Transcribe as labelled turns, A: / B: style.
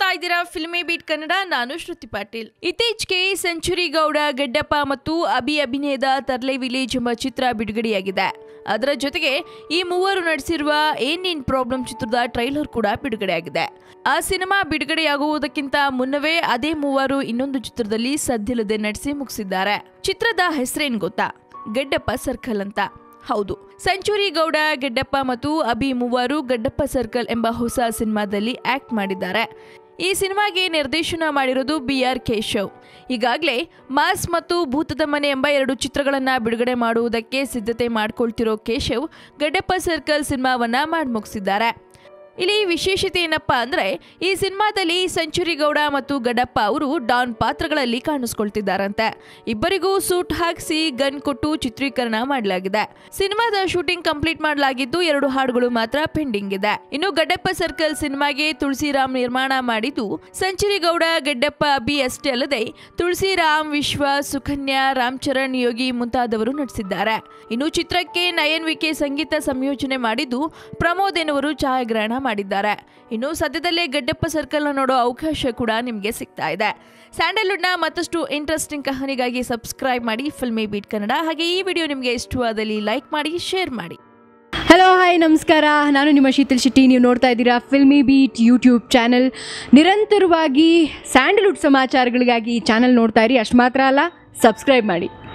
A: ಇದ್ದೀರಾ filmy beat Kannada ನಾನು ಶ್ರುತಿ ಪಾಟೀಲ್ ಇತ್ತೀಚೆಗೆ ಸೆಂಚುರಿ ಗೌಡ ಗೆಡ್ಡಪ್ಪ ಮತ್ತು ಅಭಿ ಅಭಿನಯದ ತರ್ಲೆ ವಿಲೇಜ್ ಎಂಬ ಚಿತ್ರ ಬಿಡುಗಡೆಯಾಗಿದೆ ಅದರ ಜೊತೆಗೆ ಈ ಮೂವರು ನಟಿಸಿರುವ ಏನ್ ಇನ್ ಪ್ರಾಬ್ಲಮ್ ಚಿತ್ರದ ಟ್ರೈಲರ್ ಕೂಡ ಬಿಡುಗಡೆಯಾಗಿದೆ ಆ ಸಿನಿಮಾ ಬಿಡುಗಡೆಯಾಗುವುದಕ್ಕಿಂತ ಮುನ್ನವೇ ಅದೇ ಮೂವರು ಇನ್ನೊಂದು ಚಿತ್ರದಲ್ಲಿ ಸದ್ದಿಲ್ಲದೆ ನಟಿಸಿ ಮುಗಿಸಿದ್ದಾರೆ ಚಿತ್ರದ ಹೆಸರೇನ್ ಗೊತ್ತಾ ಗೆಡ್ಡಪ್ಪ ಸರ್ಕಲ್ ಅಂತ ಹೌದು ಸೆಂಚುರಿ ಗೌಡ ಗೆಡ್ಡಪ್ಪ ಮತ್ತು ಅಭಿ ಮೂವರು ಗಡ್ಡಪ್ಪ ಸರ್ಕಲ್ ಎಂಬ ಹೊಸ ಸಿನಿಮಾದಲ್ಲಿ ಆಕ್ಟ್ ಮಾಡಿದ್ದಾರೆ ಈ ಸಿನಿಮಾಗೆ ನಿರ್ದೇಶನ ಮಾಡಿರೋದು ಬಿ ಆರ್ ಕೇಶವ್ ಈಗಾಗಲೇ ಮಾಸ್ ಮತ್ತು ಭೂತದ ಮನೆ ಎಂಬ ಎರಡು ಚಿತ್ರಗಳನ್ನು ಬಿಡುಗಡೆ ಮಾಡುವುದಕ್ಕೆ ಸಿದ್ಧತೆ ಮಾಡ್ಕೊಳ್ತಿರೋ ಕೇಶವ್ ಗಡ್ಡಪ್ಪ ಸರ್ಕಲ್ ಸಿನಿಮಾವನ್ನ ಮಾಡಿ ಮುಗಿಸಿದ್ದಾರೆ ಇಲ್ಲಿ ವಿಶೇಷತೆ ಏನಪ್ಪಾ ಅಂದ್ರೆ ಈ ಸಿನಿಮಾದಲ್ಲಿ ಸೆಂಚುರಿ ಗೌಡ ಮತ್ತು ಗಡಪ್ಪ ಅವರು ಡಾನ್ ಪಾತ್ರಗಳಲ್ಲಿ ಕಾಣಿಸ್ಕೊಳ್ತಿದ್ದಾರಂತೆ ಇಬ್ಬರಿಗೂ ಸೂಟ್ ಹಾಕಿಸಿ ಗನ್ ಕೊಟ್ಟು ಚಿತ್ರೀಕರಣ ಮಾಡಲಾಗಿದೆ ಸಿನಿಮಾದ ಶೂಟಿಂಗ್ ಕಂಪ್ಲೀಟ್ ಮಾಡಲಾಗಿದ್ದು ಎರಡು ಹಾಡುಗಳು ಮಾತ್ರ ಪೆಂಡಿಂಗ್ ಇದೆ ಇನ್ನು ಗಡ್ಡಪ್ಪ ಸರ್ಕಲ್ ಸಿನಿಮಾಗೆ ತುಳಸಿರಾಮ್ ನಿರ್ಮಾಣ ಮಾಡಿದ್ದು ಸೆಂಚುರಿ ಗೌಡ ಗಡ್ಡಪ್ಪ ಅಭಿ ಅಷ್ಟೇ ಅಲ್ಲದೆ ತುಳಸಿರಾಮ್ ವಿಶ್ವ ಸುಕನ್ಯಾ ರಾಮ್ ಚರಣ್ ಯೋಗಿ ಮುಂತಾದವರು ನಟಿಸಿದ್ದಾರೆ ಇನ್ನು ಚಿತ್ರಕ್ಕೆ ನಯನ್ ವಿಕೆ ಸಂಗೀತ ಸಂಯೋಜನೆ ಮಾಡಿದ್ದು ಪ್ರಮೋದ್ ಎನ್ನುವರು ಛಾಯಾಗ್ರಹಣ ಮಾಡಿದ್ದಾರೆ ಇನ್ನು ಸದ್ಯದಲ್ಲೇ ಗಡ್ಡಪ್ಪ ಸರ್ಕಲ್ ನೋಡೋ ಅವಕಾಶ ಕೂಡ ನಿಮಗೆ ಸಿಗ್ತಾ ಇದೆ ಸ್ಯಾಂಡಲ್ವುಡ್ನ ಮತ್ತಷ್ಟು ಇಂಟ್ರೆಸ್ಟಿಂಗ್ ಕಹಾನಿಗಾಗಿ ಸಬ್ಸ್ಕ್ರೈಬ್ ಮಾಡಿ ಫಿಲ್ಮಿ ಬೀಟ್ ಕನ್ನಡ ಹಾಗೆ ಈ ವಿಡಿಯೋ ನಿಮಗೆ ಇಷ್ಟವಾದಲ್ಲಿ ಲೈಕ್ ಮಾಡಿ ಶೇರ್ ಮಾಡಿ
B: ಹಲೋ ಹಾಯ್ ನಮಸ್ಕಾರ ನಾನು ನಿಮ್ಮ ಶೀತಲ್ ಶೆಟ್ಟಿ ನೀವು ನೋಡ್ತಾ ಇದ್ದೀರಾ ಫಿಲ್ಮಿ ಬೀಟ್ ಯೂಟ್ಯೂಬ್ ಚಾನಲ್ ನಿರಂತರವಾಗಿ ಸ್ಯಾಂಡಲ್ವುಡ್ ಸಮಾಚಾರಗಳಿಗಾಗಿ ಈ ಚಾನಲ್ ನೋಡ್ತಾ ಇರಿ ಅಷ್ಟು ಮಾತ್ರ ಅಲ್ಲ ಸಬ್ಸ್ಕ್ರೈಬ್ ಮಾಡಿ